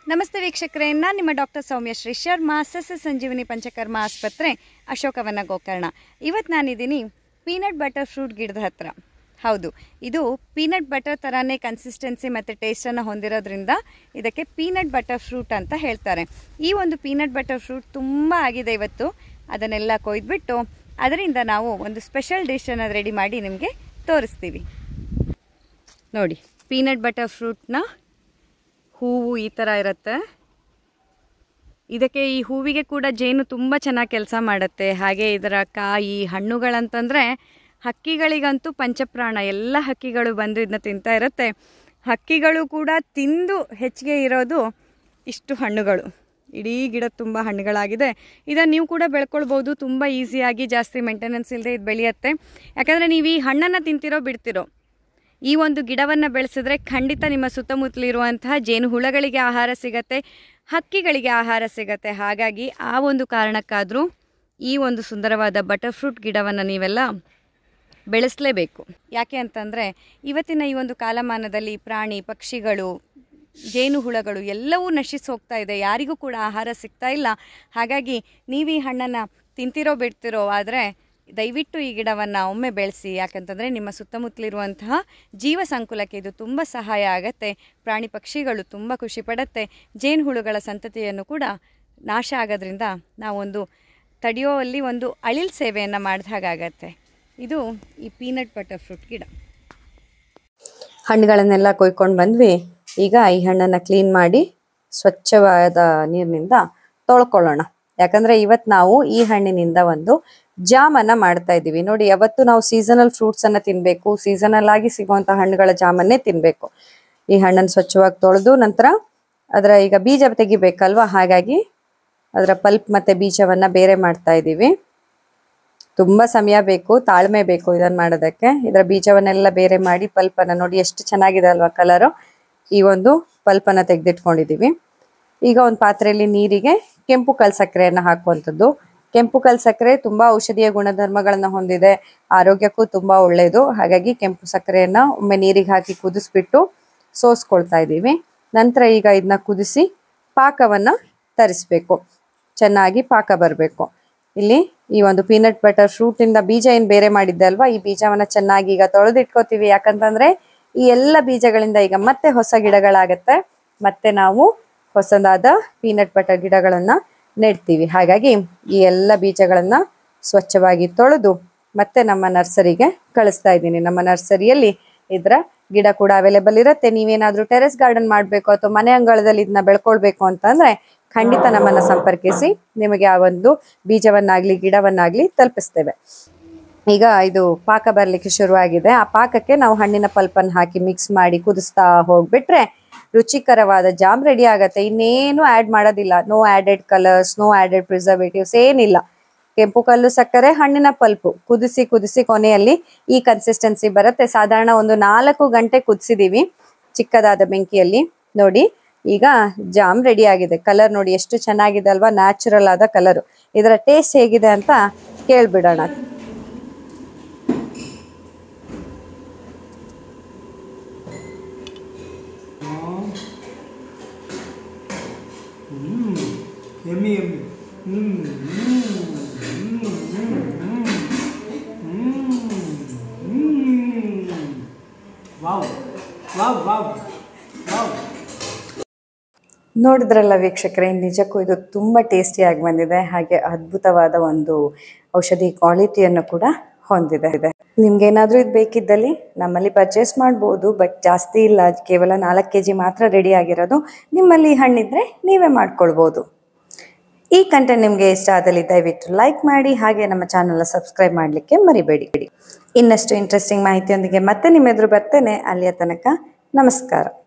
ನಮಸ್ತೆ ವೀಕ್ಷಕರೇ ನಾನು ನಿಮ್ಮ ಡಾಕ್ಟರ್ ಸೌಮ್ಯ ಶ್ರೀ ಶರ್ಮಾ ಸಸ್ಯ ಸಂಜೀವಿನಿ ಪಂಚಕರ್ಮ ಆಸ್ಪತ್ರೆ ಅಶೋಕವನ ಗೋಕರ್ಣ ಇವತ್ತು ನಾನಿದ್ದೀನಿ ಪೀನಟ್ ಬಟರ್ ಫ್ರೂಟ್ ಗಿಡದ ಹತ್ರ ಹೌದು ಇದು ಪೀನಟ್ ಬಟರ್ ಥರನೇ ಕನ್ಸಿಸ್ಟೆನ್ಸಿ ಮತ್ತು ಟೇಸ್ಟನ್ನು ಹೊಂದಿರೋದ್ರಿಂದ ಇದಕ್ಕೆ ಪೀನಟ್ ಬಟರ್ ಫ್ರೂಟ್ ಅಂತ ಹೇಳ್ತಾರೆ ಈ ಒಂದು ಪೀನಟ್ ಬಟರ್ ಫ್ರೂಟ್ ತುಂಬ ಆಗಿದೆ ಇವತ್ತು ಅದನ್ನೆಲ್ಲ ಕೊಯ್ದುಬಿಟ್ಟು ಅದರಿಂದ ನಾವು ಒಂದು ಸ್ಪೆಷಲ್ ಡಿಶನ್ನು ರೆಡಿ ಮಾಡಿ ನಿಮಗೆ ತೋರಿಸ್ತೀವಿ ನೋಡಿ ಪೀನಟ್ ಬಟರ್ ಫ್ರೂಟ್ನ ಹೂವು ಈ ಥರ ಇರುತ್ತೆ ಇದಕ್ಕೆ ಈ ಹೂವಿಗೆ ಕೂಡ ಜೇನು ತುಂಬ ಚೆನ್ನಾಗಿ ಕೆಲಸ ಮಾಡುತ್ತೆ ಹಾಗೆ ಇದರ ಕಾಯಿ ಹಣ್ಣುಗಳಂತಂದರೆ ಹಕ್ಕಿಗಳಿಗಂತೂ ಪಂಚಪ್ರಾಣ ಎಲ್ಲ ಹಕ್ಕಿಗಳು ಬಂದು ಇದನ್ನ ತಿಂತಾ ಇರುತ್ತೆ ಹಕ್ಕಿಗಳು ಕೂಡ ತಿಂದು ಹೆಚ್ಚಿಗೆ ಇರೋದು ಇಷ್ಟು ಹಣ್ಣುಗಳು ಇಡೀ ಗಿಡ ತುಂಬ ಹಣ್ಣುಗಳಾಗಿದೆ ಇದನ್ನು ನೀವು ಕೂಡ ಬೆಳ್ಕೊಳ್ಬೋದು ತುಂಬ ಈಸಿಯಾಗಿ ಜಾಸ್ತಿ ಮೇಂಟೆನೆನ್ಸ್ ಇಲ್ಲದೆ ಇದು ಬೆಳೆಯುತ್ತೆ ಯಾಕಂದರೆ ನೀವು ಈ ಹಣ್ಣನ್ನು ತಿಂತಿರೋ ಬಿಡ್ತಿರೋ ಈ ಒಂದು ಗಿಡವನ್ನು ಬೆಳೆಸಿದ್ರೆ ಖಂಡಿತ ನಿಮ್ಮ ಸುತ್ತಮುತ್ತಲಿರುವಂತಹ ಜೇನು ಹುಳಗಳಿಗೆ ಆಹಾರ ಸಿಗತ್ತೆ ಹಕ್ಕಿಗಳಿಗೆ ಆಹಾರ ಸಿಗತ್ತೆ ಹಾಗಾಗಿ ಆ ಒಂದು ಕಾರಣಕ್ಕಾದರೂ ಈ ಒಂದು ಸುಂದರವಾದ ಬಟರ್ ಫ್ರೂಟ್ ಗಿಡವನ್ನು ನೀವೆಲ್ಲ ಬೆಳೆಸಲೇಬೇಕು ಯಾಕೆ ಅಂತಂದರೆ ಇವತ್ತಿನ ಈ ಒಂದು ಕಾಲಮಾನದಲ್ಲಿ ಪ್ರಾಣಿ ಪಕ್ಷಿಗಳು ಜೇನು ಹುಳಗಳು ಎಲ್ಲವೂ ನಶಿಸಿ ಹೋಗ್ತಾ ಇದೆ ಯಾರಿಗೂ ಕೂಡ ಆಹಾರ ಸಿಗ್ತಾ ಇಲ್ಲ ಹಾಗಾಗಿ ನೀವು ಈ ಹಣ್ಣನ್ನು ತಿಂತಿರೋ ಬಿಡ್ತಿರೋ ಆದರೆ ದಯವಿಟ್ಟು ಈ ಗಿಡವನ್ನು ಒಮ್ಮೆ ಬೆಳೆಸಿ ಯಾಕಂತಂದರೆ ನಿಮ್ಮ ಸುತ್ತಮುತ್ತಲಿರುವಂತಹ ಜೀವ ಸಂಕುಲಕ್ಕೆ ಇದು ತುಂಬ ಸಹಾಯ ಆಗತ್ತೆ ಪ್ರಾಣಿ ಪಕ್ಷಿಗಳು ತುಂಬ ಖುಷಿ ಪಡುತ್ತೆ ಜೇನುಹುಳುಗಳ ಸಂತತಿಯನ್ನು ಕೂಡ ನಾಶ ಆಗೋದ್ರಿಂದ ನಾವೊಂದು ತಡೆಯುವಲ್ಲಿ ಒಂದು ಅಳಿಲ್ ಸೇವೆಯನ್ನು ಮಾಡಿದ ಹಾಗಾಗತ್ತೆ ಇದು ಈ ಪೀನಟ್ ಬಟರ್ ಫ್ರೂಟ್ ಗಿಡ ಹಣ್ಣುಗಳನ್ನೆಲ್ಲ ಕೊಯ್ಕೊಂಡು ಬಂದ್ವಿ ಈಗ ಈ ಹಣ್ಣನ್ನು ಕ್ಲೀನ್ ಮಾಡಿ ಸ್ವಚ್ಛವಾದ ನೀರಿನಿಂದ ತೊಳ್ಕೊಳ್ಳೋಣ ಯಾಕಂದ್ರೆ ಇವತ್ತು ನಾವು ಈ ಹಣ್ಣಿನಿಂದ ಒಂದು ಜಾಮನ್ನ ಮಾಡ್ತಾ ಇದ್ದೀವಿ ನೋಡಿ ಯಾವತ್ತು ನಾವು ಸೀಸನಲ್ ಫ್ರೂಟ್ಸ್ ಅನ್ನ ತಿನ್ಬೇಕು ಸೀಸನಲ್ ಆಗಿ ಸಿಗುವಂತ ಹಣ್ಣುಗಳ ಜಾಮನ್ನೇ ತಿನ್ಬೇಕು ಈ ಹಣ್ಣನ್ನು ಸ್ವಚ್ಛವಾಗಿ ತೊಳೆದು ನಂತರ ಅದರ ಈಗ ಬೀಜ ತೆಗಿಬೇಕಲ್ವಾ ಹಾಗಾಗಿ ಅದರ ಪಲ್ಪ್ ಮತ್ತೆ ಬೀಜವನ್ನ ಬೇರೆ ಮಾಡ್ತಾ ಇದ್ದೀವಿ ತುಂಬಾ ಸಮಯ ಬೇಕು ತಾಳ್ಮೆ ಬೇಕು ಇದನ್ನ ಮಾಡೋದಕ್ಕೆ ಇದರ ಬೀಜವನ್ನೆಲ್ಲ ಬೇರೆ ಮಾಡಿ ಪಲ್ಪನ್ನ ನೋಡಿ ಎಷ್ಟು ಚೆನ್ನಾಗಿದೆ ಅಲ್ವಾ ಕಲರು ಈ ಒಂದು ಪಲ್ಪನ್ನ ತೆಗೆದಿಟ್ಕೊಂಡಿದೀವಿ ಈಗ ಒಂದು ಪಾತ್ರೆಯಲ್ಲಿ ನೀರಿಗೆ ಕೆಂಪು ಕಲ್ ಸಕ್ಕರೆಯನ್ನು ಹಾಕುವಂಥದ್ದು ಕೆಂಪು ಕಲ್ ಸಕ್ಕರೆ ತುಂಬಾ ಔಷಧೀಯ ಗುಣಧರ್ಮಗಳನ್ನ ಹೊಂದಿದೆ ಆರೋಗ್ಯಕ್ಕೂ ತುಂಬಾ ಒಳ್ಳೆಯದು ಹಾಗಾಗಿ ಕೆಂಪು ಸಕ್ಕರೆಯನ್ನ ಒಮ್ಮೆ ನೀರಿಗೆ ಹಾಕಿ ಕುದಿಸ್ಬಿಟ್ಟು ಸೋಸ್ಕೊಳ್ತಾ ಇದ್ದೀವಿ ನಂತರ ಈಗ ಇದನ್ನ ಕುದಿಸಿ ಪಾಕವನ್ನ ತರಿಸ್ಬೇಕು ಚೆನ್ನಾಗಿ ಪಾಕ ಬರಬೇಕು ಇಲ್ಲಿ ಈ ಒಂದು ಪೀನಟ್ ಬಟರ್ ಫ್ರೂಟ್ ಇಂದ ಬೀಜ ಏನ್ ಬೇರೆ ಮಾಡಿದ್ದೆ ಅಲ್ವಾ ಈ ಬೀಜವನ್ನ ಚೆನ್ನಾಗಿ ಈಗ ತೊಳೆದಿಟ್ಕೋತೀವಿ ಯಾಕಂತಂದ್ರೆ ಈ ಎಲ್ಲ ಬೀಜಗಳಿಂದ ಈಗ ಮತ್ತೆ ಹೊಸ ಗಿಡಗಳಾಗತ್ತೆ ಮತ್ತೆ ನಾವು ಹೊಸದಾದ ಪೀನಟ್ ಬಟರ್ ಗಿಡಗಳನ್ನ ನೆಡ್ತೀವಿ ಹಾಗಾಗಿ ಈ ಎಲ್ಲ ಬೀಜಗಳನ್ನ ಸ್ವಚ್ಛವಾಗಿ ತೊಳೆದು ಮತ್ತೆ ನಮ್ಮ ನರ್ಸರಿಗೆ ಕಳಿಸ್ತಾ ಇದ್ದೀನಿ ನಮ್ಮ ನರ್ಸರಿಯಲ್ಲಿ ಇದರ ಗಿಡ ಕೂಡ ಅವೈಲೇಬಲ್ ಇರುತ್ತೆ ನೀವೇನಾದ್ರೂ ಟೆರೆಸ್ ಗಾರ್ಡನ್ ಮಾಡಬೇಕು ಅಥವಾ ಮನೆ ಅಂಗಳದಲ್ಲಿ ಇದನ್ನ ಬೆಳ್ಕೊಳ್ಬೇಕು ಅಂತಂದ್ರೆ ಖಂಡಿತ ನಮ್ಮನ್ನ ಸಂಪರ್ಕಿಸಿ ನಿಮಗೆ ಆ ಒಂದು ಬೀಜವನ್ನಾಗ್ಲಿ ಗಿಡವನ್ನಾಗ್ಲಿ ತಲುಪಿಸ್ತೇವೆ ಈಗ ಇದು ಪಾಕ ಬರ್ಲಿಕ್ಕೆ ಶುರುವಾಗಿದೆ ಆ ಪಾಕಕ್ಕೆ ನಾವು ಹಣ್ಣಿನ ಪಲ್ಪನ್ನು ಹಾಕಿ ಮಿಕ್ಸ್ ಮಾಡಿ ಕುದಿಸ್ತಾ ಹೋಗ್ಬಿಟ್ರೆ ರುಚಿಕರವಾದ ಜಾಮ್ ರೆಡಿ ಆಗತ್ತೆ ಇನ್ನೇನು ಆ್ಯಡ್ ಮಾಡೋದಿಲ್ಲ no added colours no added preservatives ಏನಿಲ್ಲ ಕೆಂಪು ಕಲ್ಲು ಸಕ್ಕರೆ ಹಣ್ಣಿನ ಪಲ್ಪು ಕುದಿಸಿ ಕುದಿಸಿ ಕೊನೆಯಲ್ಲಿ ಈ ಕನ್ಸಿಸ್ಟೆನ್ಸಿ ಬರುತ್ತೆ ಸಾಧಾರಣ ಒಂದು ನಾಲ್ಕು ಗಂಟೆ ಕುದಿಸಿದೀವಿ ಚಿಕ್ಕದಾದ ಬೆಂಕಿಯಲ್ಲಿ ನೋಡಿ ಈಗ ಜಾಮ್ ರೆಡಿ ಆಗಿದೆ ಕಲರ್ ನೋಡಿ ಎಷ್ಟು ಚೆನ್ನಾಗಿದೆ ಅಲ್ವಾ ನ್ಯಾಚುರಲ್ ಆದ ಕಲರು ಇದರ ಟೇಸ್ಟ್ ಹೇಗಿದೆ ಅಂತ ಕೇಳ್ಬಿಡೋಣ Yummy, yummy. Mm, mm, mm, mm, mm, mm, mm. Wow, wow, wow, wow. ನೋಡಿದ್ರಲ್ಲ ವೀಕ್ಷಕರೇ ನಿಜಕ್ಕೂ ಇದು ತುಂಬ ಟೇಸ್ಟಿಯಾಗಿ ಬಂದಿದೆ ಹಾಗೆ ಅದ್ಭುತವಾದ ಒಂದು ಔಷಧಿ ಕ್ವಾಲಿಟಿಯನ್ನು ಕೂಡ ಹೊಂದಿದೆ ಇದೆ ನಿಮ್ಗೇನಾದ್ರೂ ಇದು ಬೇಕಿದ್ದಲ್ಲಿ ನಮ್ಮಲ್ಲಿ ಪರ್ಚೇಸ್ ಮಾಡ್ಬೋದು ಬಟ್ ಜಾಸ್ತಿ ಇಲ್ಲ ಕೇವಲ ನಾಲ್ಕು ಕೆ ಜಿ ಮಾತ್ರ ರೆಡಿ ಆಗಿರೋದು ನಿಮ್ಮಲ್ಲಿ ಹಣ್ಣಿದ್ರೆ ನೀವೇ ಮಾಡ್ಕೊಳ್ಬೋದು ಈ ಕಂಟೆಂಟ್ ನಿಮಗೆ ಇಷ್ಟ ಆದಲ್ಲಿ ದಯವಿಟ್ಟು ಲೈಕ್ ಮಾಡಿ ಹಾಗೆ ನಮ್ಮ ಚಾನಲ್ನ ಸಬ್ಸ್ಕ್ರೈಬ್ ಮಾಡಲಿಕ್ಕೆ ಮರಿಬೇಡಿ ಇನ್ನಷ್ಟು ಇಂಟ್ರೆಸ್ಟಿಂಗ್ ಮಾಹಿತಿಯೊಂದಿಗೆ ಮತ್ತೆ ನಿಮ್ಮ ಎದುರು ಬರ್ತೇನೆ ಅಲ್ಲಿಯ ತನಕ ನಮಸ್ಕಾರ